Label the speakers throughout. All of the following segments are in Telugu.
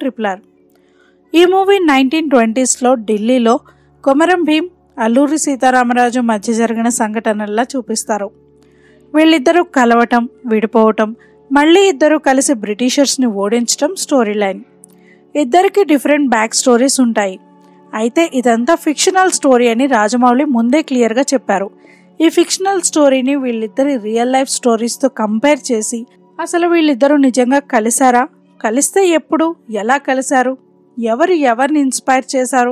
Speaker 1: ట్రిపుల్ ఆర్ ఈ మూవీ నైన్టీన్ ట్వంటీస్లో ఢిల్లీలో కొమరం భీం అల్లూరి సీతారామరాజు మధ్య జరిగిన సంఘటనల్లా చూపిస్తారు వీళ్ళిద్దరూ కలవటం విడిపోవటం మళ్ళీ ఇద్దరు కలిసి బ్రిటిషర్స్ని ఓడించటం స్టోరీ లైన్ ఇద్దరికి డిఫరెంట్ బ్యాక్ స్టోరీస్ ఉంటాయి అయితే ఇదంతా ఫిక్షనల్ స్టోరీ అని రాజమౌళి ముందే క్లియర్గా చెప్పారు ఈ ఫిక్షనల్ స్టోరీని వీళ్ళిద్దరి రియల్ లైఫ్ స్టోరీస్తో కంపేర్ చేసి అసలు వీళ్ళిద్దరూ నిజంగా కలిశారా కలిస్తే ఎప్పుడు ఎలా కలిశారు ఎవరు ఎవరిని ఇన్స్పైర్ చేశారు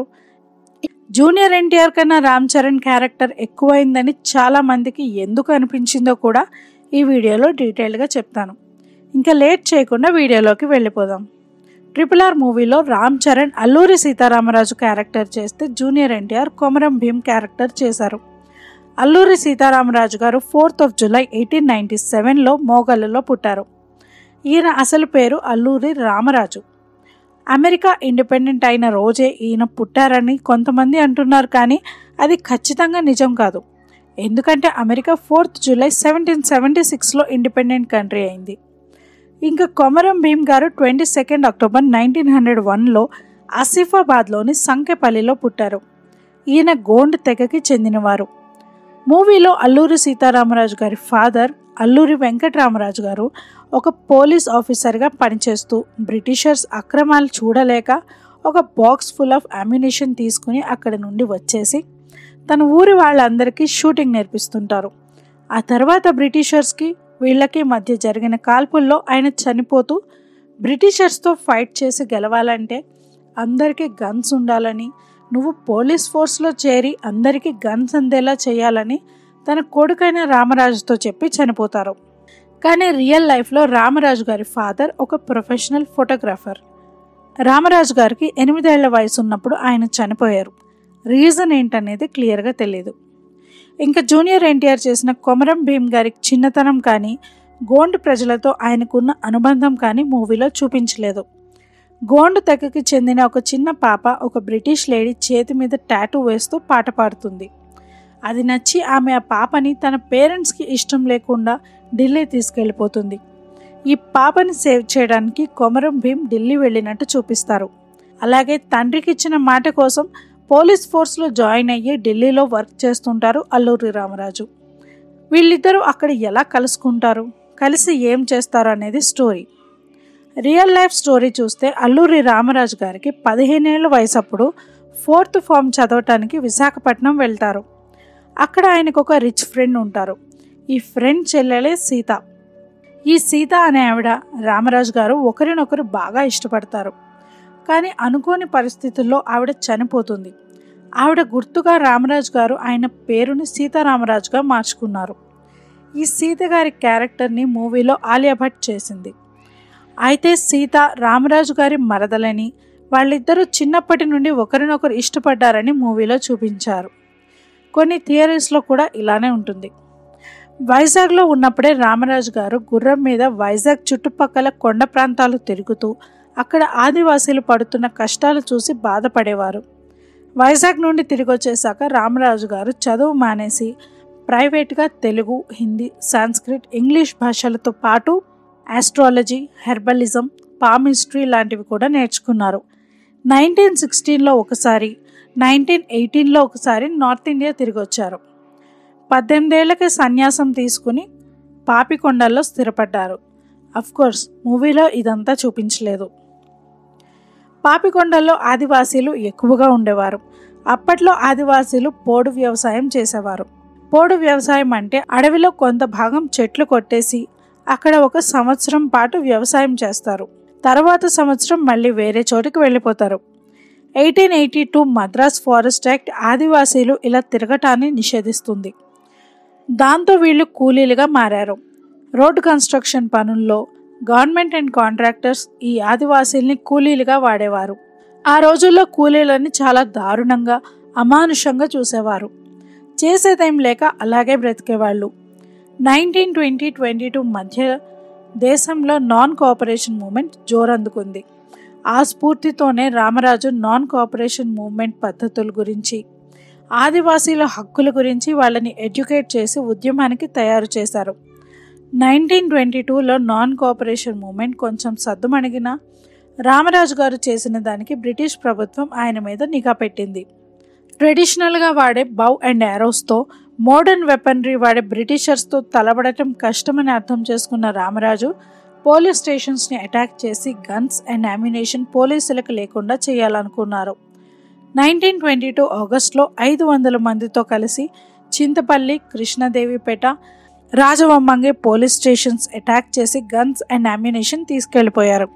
Speaker 1: జూనియర్ ఎన్టీఆర్ కన్నా రామ్ చరణ్ క్యారెక్టర్ ఎక్కువైందని చాలా మందికి ఎందుకు అనిపించిందో కూడా ఈ వీడియోలో డీటెయిల్గా చెప్తాను ఇంకా లేట్ చేయకుండా వీడియోలోకి వెళ్ళిపోదాం ట్రిపుల్ ఆర్ మూవీలో రామ్ చరణ్ అల్లూరి సీతారామరాజు క్యారెక్టర్ చేస్తే junior NTR Komaram Bheem character చేశారు అల్లూరి సీతారామరాజు గారు fourth of July eighteen ninety సెవెన్లో మోగల్లులో పుట్టారు ఈయన అసలు పేరు అల్లూరి రామరాజు అమెరికా ఇండిపెండెంట్ అయిన రోజే ఈయన పుట్టారని కొంతమంది అంటున్నారు కానీ అది ఖచ్చితంగా నిజం కాదు ఎందుకంటే America fourth July seventeen seventy సిక్స్లో ఇండిపెండెంట్ కంట్రీ అయింది ఇంకా కొమరం భీమ్ గారు twenty second October nineteen hundred వన్లో ఆసిఫాబాద్లోని సంకెపల్లిలో పుట్టారు ఈయన గోండ్ తెగకి చెందినవారు మూవీలో అల్లూరి సీతారామరాజు గారి ఫాదర్ అల్లూరి వెంకటరామరాజు గారు ఒక పోలీస్ ఆఫీసర్గా పనిచేస్తూ బ్రిటిషర్స్ అక్రమాలు చూడలేక ఒక బాక్స్ ఫుల్ ఆఫ్ అమ్యునిషన్ తీసుకుని అక్కడి నుండి వచ్చేసి తన ఊరి వాళ్ళందరికీ షూటింగ్ నేర్పిస్తుంటారు ఆ తర్వాత బ్రిటిషర్స్కి వీళ్ళకి మధ్య జరిగిన కాల్పుల్లో ఆయన చనిపోతూ బ్రిటిషర్స్తో ఫైట్ చేసి గెలవాలంటే అందరికీ గన్స్ ఉండాలని నువ్వు పోలీస్ ఫోర్స్లో చేరి అందరికీ గన్స్ అందేలా చేయాలని తన కొడుకైన రామరాజుతో చెప్పి చనిపోతారు కానీ రియల్ లైఫ్లో రామరాజు గారి ఫాదర్ ఒక ప్రొఫెషనల్ ఫోటోగ్రాఫర్ రామరాజు గారికి ఎనిమిదేళ్ల వయసు ఉన్నప్పుడు ఆయన చనిపోయారు రీజన్ ఏంటనేది క్లియర్గా తెలియదు ఇంకా జూనియర్ ఎన్టీఆర్ చేసిన కొమరం భీమ్ గారి చిన్నతనం కానీ గోండ్ ప్రజలతో ఆయనకున్న అనుబంధం కానీ మూవీలో చూపించలేదు గోండ్ తెగకి చెందిన ఒక చిన్న పాప ఒక బ్రిటిష్ లేడీ చేతి మీద టాటూ వేస్తూ పాట పాడుతుంది అది నచ్చి ఆమె ఆ పాపని తన పేరెంట్స్కి ఇష్టం లేకుండా ఢిల్లీ తీసుకెళ్ళిపోతుంది ఈ పాపని సేవ్ చేయడానికి కొమరం భీం ఢిల్లీ వెళ్ళినట్టు చూపిస్తారు అలాగే తండ్రికి ఇచ్చిన మాట కోసం పోలీస్ ఫోర్స్లో జాయిన్ అయ్యి ఢిల్లీలో వర్క్ చేస్తుంటారు అల్లూరి రామరాజు వీళ్ళిద్దరూ అక్కడ ఎలా కలుసుకుంటారు కలిసి ఏం చేస్తారు అనేది స్టోరీ రియల్ లైఫ్ స్టోరీ చూస్తే అల్లూరి రామరాజు గారికి పదిహేనేళ్ళ వయసు అప్పుడు ఫోర్త్ ఫామ్ చదవటానికి విశాఖపట్నం వెళ్తారు అక్కడ ఆయనకు ఒక రిచ్ ఫ్రెండ్ ఉంటారు ఈ ఫ్రెండ్ చెల్లెలే సీత ఈ సీత అనే ఆవిడ రామరాజు గారు ఒకరినొకరు బాగా ఇష్టపడతారు కానీ అనుకోని పరిస్థితుల్లో ఆవిడ చనిపోతుంది ఆవిడ గుర్తుగా రామరాజు గారు ఆయన పేరుని సీతారామరాజుగా మార్చుకున్నారు ఈ సీత గారి క్యారెక్టర్ని మూవీలో ఆలియా భట్ చేసింది అయితే సీత రామరాజు గారి మరదలని వాళ్ళిద్దరూ చిన్నప్పటి నుండి ఒకరినొకరు ఇష్టపడ్డారని మూవీలో చూపించారు కొన్ని థియరీస్లో కూడా ఇలానే ఉంటుంది వైజాగ్లో ఉన్నప్పుడే రామరాజు గారు గుర్రం మీద వైజాగ్ చుట్టుపక్కల కొండ ప్రాంతాలు తిరుగుతూ అక్కడ ఆదివాసీలు పడుతున్న కష్టాలు చూసి బాధపడేవారు వైజాగ్ నుండి తిరిగి వచ్చేసాక రామరాజు గారు చదువు మానేసి ప్రైవేట్గా తెలుగు హిందీ సాంస్క్రిట్ ఇంగ్లీష్ భాషలతో పాటు ఆస్ట్రాలజీ హెర్బలిజం పామిస్ట్రీ లాంటివి కూడా నేర్చుకున్నారు నైన్టీన్ సిక్స్టీన్లో ఒకసారి నైన్టీన్ ఎయిటీన్లో ఒకసారి నార్త్ ఇండియా తిరిగి వచ్చారు పద్దెనిమిదేళ్లకి సన్యాసం తీసుకుని పాపికొండల్లో స్థిరపడ్డారు కోర్స్ మూవీలో ఇదంతా చూపించలేదు పాపికొండల్లో ఆదివాసీలు ఎక్కువగా ఉండేవారు అప్పట్లో ఆదివాసీలు పోడు వ్యవసాయం చేసేవారు పోడు వ్యవసాయం అంటే అడవిలో కొంత భాగం చెట్లు కొట్టేసి అక్కడ ఒక సంవత్సరం పాటు వ్యవసాయం చేస్తారు తర్వాత సంవత్సరం మళ్ళీ వేరే చోటికి వెళ్ళిపోతారు eighteen eighty two Madras forest act ఆదివాసీలు ఇలా తిరగటాన్ని నిషేధిస్తుంది దాంతో వీళ్ళు కూలీలుగా మారారు రోడ్డు కన్స్ట్రక్షన్ పనుల్లో గవర్నమెంట్ అండ్ కాంట్రాక్టర్స్ ఈ ఆదివాసీల్ని కూలీలుగా వాడేవారు ఆ రోజుల్లో కూలీలని చాలా దారుణంగా అమానుషంగా చూసేవారు చేసేదేం లేక అలాగే బ్రతికేవాళ్ళు నైన్టీన్ ట్వంటీ ట్వంటీ టూ మధ్య దేశంలో నాన్ కోఆపరేషన్ మూమెంట్ జోరందుకుంది ఆ స్ఫూర్తితోనే రామరాజు నాన్ కోఆపరేషన్ మూవ్మెంట్ పద్ధతుల గురించి ఆదివాసీల హక్కుల గురించి వాళ్ళని ఎడ్యుకేట్ చేసి ఉద్యమానికి తయారు చేశారు నైన్టీన్ ట్వంటీ టూలో నాన్ కోఆపరేషన్ మూమెంట్ కొంచెం సద్దుమణిగిన రామరాజు గారు చేసిన దానికి బ్రిటిష్ ప్రభుత్వం ఆయన మీద నిఘా పెట్టింది ట్రెడిషనల్గా వాడే బౌ అండ్ యారోస్తో మోడర్న్ వెపనరీ వాడే బ్రిటిషర్స్తో తలబడటం కష్టమని అర్థం చేసుకున్న రామరాజు పోలీస్ స్టేషన్స్ని అటాక్ చేసి గన్స్ అండ్ అమ్యునేషన్ పోలీసులకు లేకుండా చేయాలనుకున్నారు నైన్టీన్ ట్వంటీ టూ ఆగస్టులో ఐదు వందల మందితో కలిసి Chintapalli Krishnadevipeta Rajavommangi police stations attack చేసి గన్స్ అండ్ అమ్యునేషన్ తీసుకెళ్లిపోయారు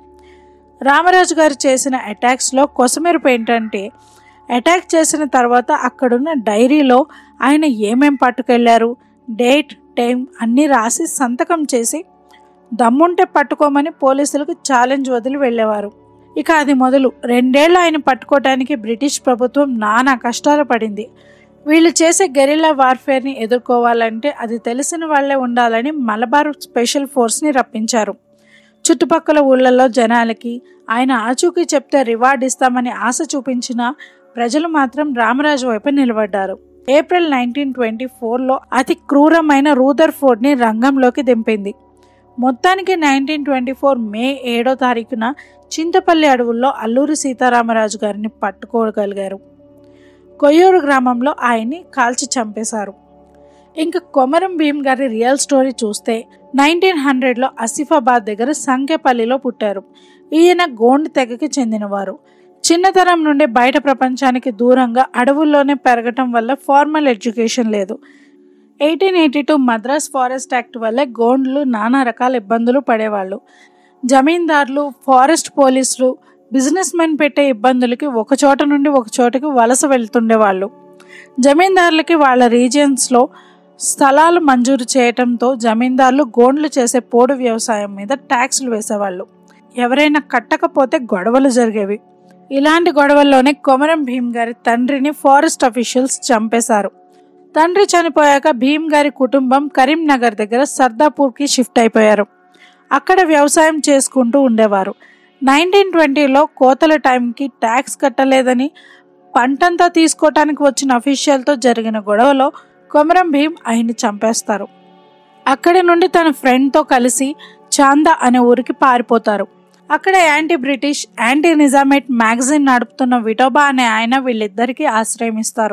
Speaker 1: రామరాజు గారు చేసిన అటాక్స్లో కొసమెరుపు ఏంటంటే అటాక్ చేసిన తర్వాత అక్కడున్న డైరీలో ఆయన ఏమేం పట్టుకెళ్లారు డేట్ టైం అన్నీ రాసి సంతకం చేసి దమ్ముంటే పట్టుకోమని పోలీసులకు ఛాలెంజ్ వదిలి వెళ్ళేవారు ఇక అది మొదలు రెండేళ్లు ఆయన పట్టుకోవటానికి బ్రిటిష్ ప్రభుత్వం నానా కష్టాలు పడింది వీళ్ళు చేసే గెరిల్లా వార్ఫేర్ని ఎదుర్కోవాలంటే అది తెలిసిన వాళ్లే ఉండాలని మలబార్ స్పెషల్ ఫోర్స్ని రప్పించారు చుట్టుపక్కల ఊళ్ళల్లో జనాలకి ఆయన ఆచూకీ చెప్తే రివార్డ్ ఇస్తామని ఆశ చూపించిన ప్రజలు మాత్రం రామరాజు వైపు నిలబడ్డారు ఏప్రిల్ నైన్టీన్ ట్వంటీ ఫోర్లో అతి క్రూరమైన రూదర్ ఫోర్డ్ని రంగంలోకి దింపింది మొత్తానికి నైన్టీన్ ట్వంటీ ఫోర్ మే ఏడో తారీఖున చింతపల్లి అడవుల్లో అల్లూరి సీతారామరాజు గారిని పట్టుకోగలిగారు కొయ్యూరు గ్రామంలో ఆయన్ని కాల్చి చంపేశారు ఇంకా కొమరం భీమ్ గారి రియల్ స్టోరీ చూస్తే నైన్టీన్ హండ్రెడ్లో ఆసిఫాబాద్ దగ్గర సంఖ్యపల్లిలో పుట్టారు ఈయన గోండ్ తెగకి చెందినవారు చిన్నతనం నుండి బయట ప్రపంచానికి దూరంగా అడవుల్లోనే పెరగటం వల్ల ఫార్మల్ ఎడ్యుకేషన్ లేదు eighteen eighty two Madras forest act వల్ల గోండ్లు నానా రకాల ఇబ్బందులు పడేవాళ్ళు జమీందారులు ఫారెస్ట్ పోలీసులు బిజినెస్ మెన్ పెట్టే ఇబ్బందులకి ఒక చోట నుండి ఒక చోటకి వలస వెళ్తుండేవాళ్ళు జమీందారులకి వాళ్ళ రీజియన్స్లో స్థలాలు మంజూరు చేయటంతో జమీందారులు గోండ్లు చేసే పోడు వ్యవసాయం మీద ట్యాక్స్లు వేసేవాళ్ళు ఎవరైనా కట్టకపోతే గొడవలు జరిగేవి ఇలాంటి గొడవల్లోనే కొమరం భీమ్ గారి తండ్రిని ఫారెస్ట్ అఫీషియల్స్ చంపేశారు తండ్రి చనిపోయాక భీమ్ గారి కుటుంబం కరీంనగర్ దగ్గర సర్దాపూర్కి షిఫ్ట్ అయిపోయారు అక్కడ వ్యవసాయం చేసుకుంటూ ఉండేవారు నైన్టీన్ ట్వంటీలో కోతల టైంకి ట్యాక్స్ కట్టలేదని పంటంతా తీసుకోవటానికి వచ్చిన అఫీషియల్తో జరిగిన గొడవలో కొమరం భీమ్ ఆయన్ని చంపేస్తారు అక్కడి నుండి తన ఫ్రెండ్తో కలిసి చాందా అనే ఊరికి పారిపోతారు అక్కడ anti British anti Nizamate magazine నడుపుతున్న విఠోబా అనే ఆయన వీళ్ళిద్దరికీ ఆశ్రయం ఇస్తారు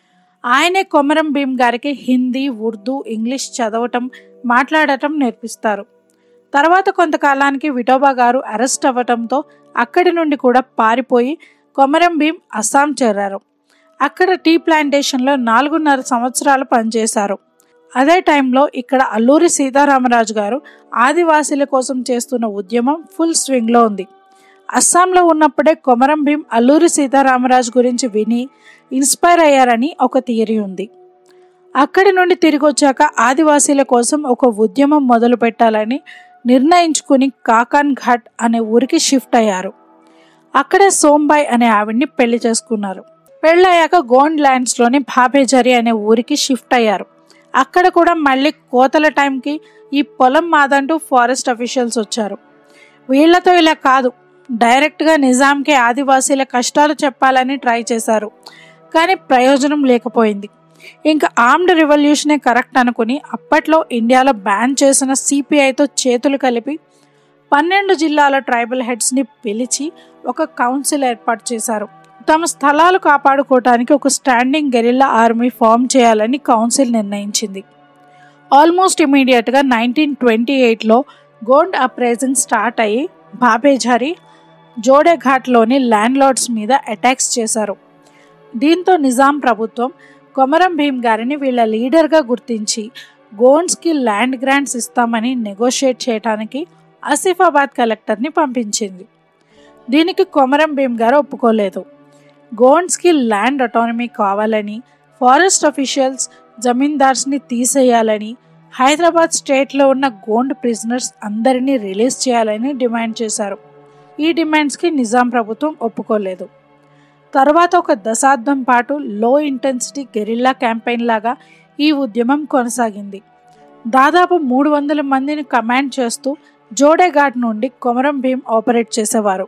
Speaker 1: ఆయనే కొమరం భీమ్ గారికి హిందీ ఉర్దూ ఇంగ్లీష్ చదవటం మాట్లాడటం నేర్పిస్తారు తర్వాత కొంతకాలానికి విఠోబా గారు అరెస్ట్ అవ్వటంతో అక్కడి నుండి కూడా పారిపోయి కొమరం భీమ్ అస్సాం చేరారు అక్కడ టీ ప్లాంటేషన్లో నాలుగున్నర సంవత్సరాలు పనిచేశారు అదే టైంలో ఇక్కడ అల్లూరి సీతారామరాజు గారు ఆదివాసీల కోసం చేస్తున్న ఉద్యమం ఫుల్ స్వింగ్లో ఉంది అస్సాంలో ఉన్నప్పుడే కొమరం భీం అల్లూరి సీతారామరాజు గురించి విని ఇన్స్పైర్ అయ్యారని ఒక థియరీ ఉంది అక్కడి నుండి తిరిగి వచ్చాక ఆదివాసీల కోసం ఒక ఉద్యమం మొదలు పెట్టాలని నిర్ణయించుకుని కాకాన్ ఘాట్ అనే ఊరికి షిఫ్ట్ అయ్యారు అక్కడే సోంబాయ్ అనే ఆవిడ్ని పెళ్లి చేసుకున్నారు పెళ్ళయ్యాక గోండ్ ల్యాండ్స్లోని భాబేజరి అనే ఊరికి షిఫ్ట్ అయ్యారు అక్కడ కూడా మళ్ళీ కోతల టైంకి ఈ పొలం మాదంటూ ఫారెస్ట్ అఫీషియల్స్ వచ్చారు వీళ్లతో ఇలా కాదు డైరెక్ట్గా నిజాంకి ఆదివాసీల కష్టాలు చెప్పాలని ట్రై చేశారు కానీ ప్రయోజనం లేకపోయింది ఇంకా ఆర్మ్డ్ రివల్యూషనే కరెక్ట్ అనుకుని అప్పట్లో ఇండియాలో బ్యాన్ చేసిన సిపిఐతో చేతులు కలిపి పన్నెండు జిల్లాల ట్రైబల్ హెడ్స్ని పిలిచి ఒక కౌన్సిల్ ఏర్పాటు చేశారు తమ స్థలాలు కాపాడుకోవటానికి ఒక స్టాండింగ్ గెరిల్లా ఆర్మీ ఫామ్ చేయాలని కౌన్సిల్ నిర్ణయించింది ఆల్మోస్ట్ ఇమీడియట్గా నైన్టీన్ ట్వంటీ ఎయిట్లో గోండ్ అప్రైజింగ్ స్టార్ట్ అయ్యి బాబేజారి జోడేఘాట్లోని ల్యాండ్ లార్డ్స్ మీద అటాక్స్ చేశారు దీంతో నిజాం ప్రభుత్వం కొమరం భీమ్ గారిని వీళ్ళ లీడర్గా గుర్తించి గోండ్స్కి ల్యాండ్ గ్రాంట్స్ ఇస్తామని నెగోషియేట్ చేయడానికి ఆసిఫాబాద్ కలెక్టర్ని పంపించింది దీనికి కొమరం భీమ్ గారు ఒప్పుకోలేదు గోండ్స్కి ల్యాండ్ అటానమీ కావాలని ఫారెస్ట్ అఫీషియల్స్ జమీందార్స్ని తీసేయాలని హైదరాబాద్ స్టేట్లో ఉన్న గోండ్ ప్రిజనర్స్ అందరినీ రిలీజ్ చేయాలని డిమాండ్ చేశారు ఈ డిమాండ్స్కి నిజాం ప్రభుత్వం ఒప్పుకోలేదు తర్వాత ఒక దశాబ్దం పాటు లో ఇంటెన్సిటీ గెరిల్లా క్యాంపెయిన్ లాగా ఈ ఉద్యమం కొనసాగింది దాదాపు మూడు వందల మందిని కమాండ్ చేస్తూ జోడేఘాట్ నుండి కొమరం భీం ఆపరేట్ చేసేవారు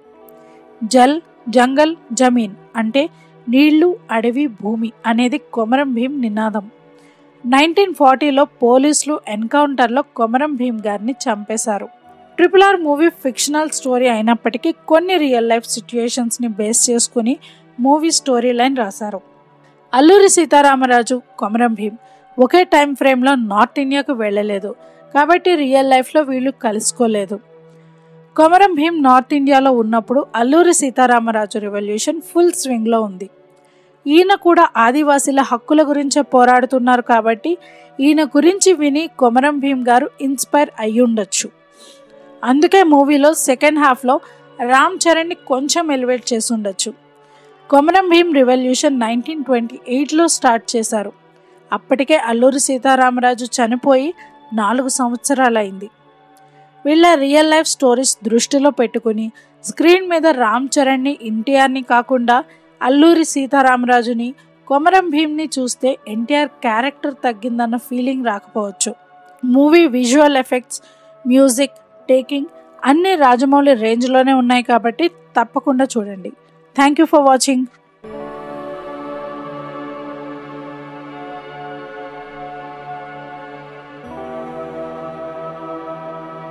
Speaker 1: జల్ జంగల్ జమీన్ అంటే నీళ్లు అడవి భూమి అనేది కొమరం భీం నినాదం నైన్టీన్ ఫార్టీలో పోలీసులు ఎన్కౌంటర్లో కొమరం భీం గారిని చంపేశారు triple R movie fictional story అయినప్పటికీ కొన్ని రియల్ లైఫ్ సిచ్యుయేషన్స్ని బేస్ చేసుకుని మూవీ స్టోరీ లైన్ రాశారు అల్లూరి సీతారామరాజు కొమరం భీం ఒకే టైం ఫ్రేమ్లో నార్త్ ఇండియాకు వెళ్ళలేదు కాబట్టి రియల్ లైఫ్లో వీళ్ళు కలుసుకోలేదు కొమరం భీం నార్త్ ఇండియాలో ఉన్నప్పుడు అల్లూరి సీతారామరాజు రెవల్యూషన్ ఫుల్ స్వింగ్లో ఉంది ఈయన కూడా ఆదివాసీల హక్కుల గురించే పోరాడుతున్నారు కాబట్టి ఈయన గురించి విని కొమరం భీం గారు ఇన్స్పైర్ అయ్యుండొచ్చు అందుకే మూవీలో సెకండ్ హాఫ్లో రామ్ చరణ్ని కొంచెం ఎలివేట్ చేసి ఉండొచ్చు Komaram Bheem revolution nineteen twenty ఎయిట్లో స్టార్ట్ చేశారు అప్పటికే అల్లూరి సీతారామరాజు చనిపోయి నాలుగు సంవత్సరాలైంది వీళ్ళ రియల్ లైఫ్ స్టోరీస్ దృష్టిలో పెట్టుకుని స్క్రీన్ మీద రామ్ చరణ్ని ఎన్టీఆర్ని కాకుండా అల్లూరి సీతారామరాజుని కొమరం భీమ్ని చూస్తే ఎన్టీఆర్ క్యారెక్టర్ తగ్గిందన్న ఫీలింగ్ రాకపోవచ్చు movie visual effects music taking అన్ని రాజమౌళి రేంజ్లోనే ఉన్నాయి కాబట్టి తప్పకుండా చూడండి థ్యాంక్ యూ ఫర్ వాచింగ్